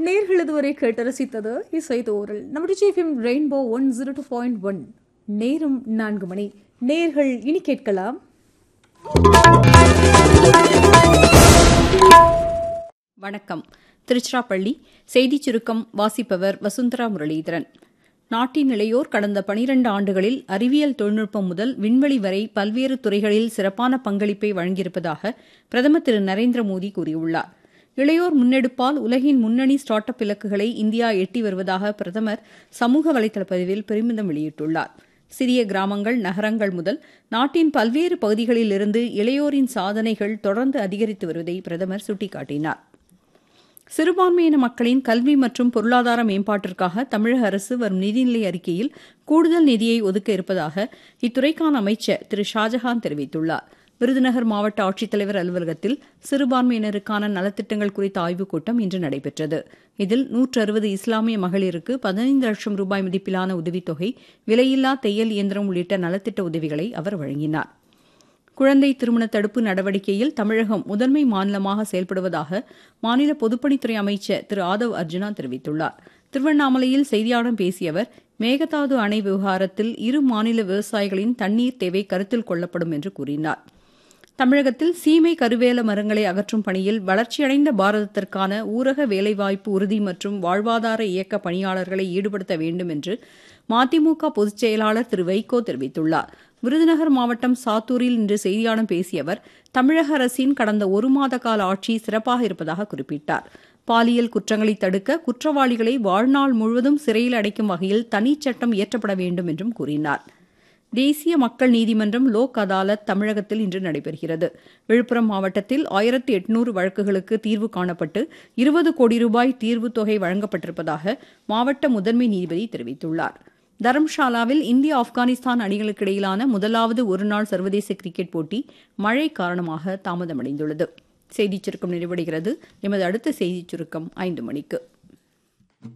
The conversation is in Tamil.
நேர்கள் இதுவரை கேட்டு ரசித்தது இசை தோறல் நம்ம GFM rainbow one zero two point one நேரம் நான்கு மணி நேர்கள் இனி கேட்கலாம் வணக்கம் திருச்சிராப்பள்ளி செய்திச் சுருக்கம் வாசிப்பவர் வசுந்தரா முரளிதரன் நாட்டின் இளையோர் கடந்த பனிரண்டு ஆண்டுகளில் அறிவியல் தொழில்நுட்பம் முதல் விண்வெளி வரை பல்வேறு துறைகளில் சிறப்பான பங்களிப்பை வழங்கியிருப்பதாக பிரதமர் திரு நரேந்திர மோடி கூறியுள்ளார் இளையோர் முன்னெடுப்பால் உலகின் முன்னணி ஸ்டார்ட் அப் இலக்குகளை இந்தியா எட்டி வருவதாக பிரதமர் சமூக வலைதள பதிவில் பெருமிதம் வெளியிட்டுள்ளார் சிறிய கிராமங்கள் நகரங்கள் முதல் நாட்டின் பல்வேறு பகுதிகளிலிருந்து இளையோரின் சாதனைகள் தொடர்ந்து அதிகரித்து வருவதை பிரதமர் சுட்டிக்காட்டினார் சிறுபான்மையின மக்களின் கல்வி மற்றும் பொருளாதார மேம்பாட்டிற்காக தமிழக அரசு வரும் நிதிநிலை அறிக்கையில் கூடுதல் நிதியை ஒதுக்க இருப்பதாக இத்துறைக்கான அமைச்சர் திரு ஷாஜஹான் தெரிவித்துள்ளார் விருதுநகர் மாவட்ட ஆட்சித்தலைவர் அலுவலகத்தில் சிறுபான்மையினருக்கான நலத்திட்டங்கள் குறித்த ஆய்வுக் கூட்டம் இன்று நடைபெற்றது இதில் நூற்று அறுபது இஸ்லாமிய மகளிருக்கு பதினைந்து லட்சம் ரூபாய் மதிப்பிலான உதவித்தொகை விலையில்லா தையல் இயந்திரம் உள்ளிட்ட நலத்திட்ட உதவிகளை அவர் வழங்கினார் குழந்தை திருமண தடுப்பு நடவடிக்கையில் தமிழகம் முதன்மை மாநிலமாக செயல்படுவதாக மாநில பொதுப்பணித்துறை அமைச்சர் திரு ஆதவ் அர்ஜுனா தெரிவித்துள்ளார் திருவண்ணாமலையில் செய்தியாளர்களிடம் பேசிய அவர் மேகதாது அணை விவகாரத்தில் இரு மாநில விவசாயிகளின் தண்ணீர் தேவை கருத்தில் கொள்ளப்படும் என்று கூறினார் தமிழகத்தில் சீமை கருவேல மரங்களை அகற்றும் பணியில் வளர்ச்சியடைந்த பாரதத்திற்கான ஊரக வேலைவாய்ப்பு உறுதி மற்றும் வாழ்வாதார இயக்க பணியாளர்களை ஈடுபடுத்த வேண்டும் என்று மதிமுக பொதுச் செயலாளர் திரு வைகோ தெரிவித்துள்ளார் விருதுநகர் மாவட்டம் சாத்தூரில் இன்று செய்தியாளர்களிடம் பேசிய அவர் தமிழக அரசின் கடந்த ஒரு மாத கால ஆட்சி சிறப்பாக இருப்பதாக குறிப்பிட்டார் பாலியல் குற்றங்களை தடுக்க குற்றவாளிகளை வாழ்நாள் முழுவதும் சிறையில் அடைக்கும் வகையில் தனிச்சட்டம் இயற்றப்பட வேண்டும் என்றும் கூறினார் தேசிய மக்கள் நீதிமன்றம் லோக் அதாலத் தமிழகத்தில் இன்று நடைபெறுகிறது விழுப்புரம் மாவட்டத்தில் ஆயிரத்தி எட்நூறு வழக்குகளுக்கு தீர்வு காணப்பட்டு இருபது கோடி ரூபாய் தீர்வுத் தொகை வழங்கப்பட்டிருப்பதாக மாவட்ட முதன்மை நீதிபதி தெரிவித்துள்ளார் தரம்ஷாலாவில் இந்தியா ஆப்கானிஸ்தான் அணிகளுக்கிடையிலான முதலாவது ஒருநாள் சர்வதேச கிரிக்கெட் போட்டி மழை காரணமாக தாமதமடைந்துள்ளது செய்திச் சுருக்கம் நிறைவடைகிறது எமது அடுத்த செய்திச் சுருக்கம் ஐந்து மணிக்கு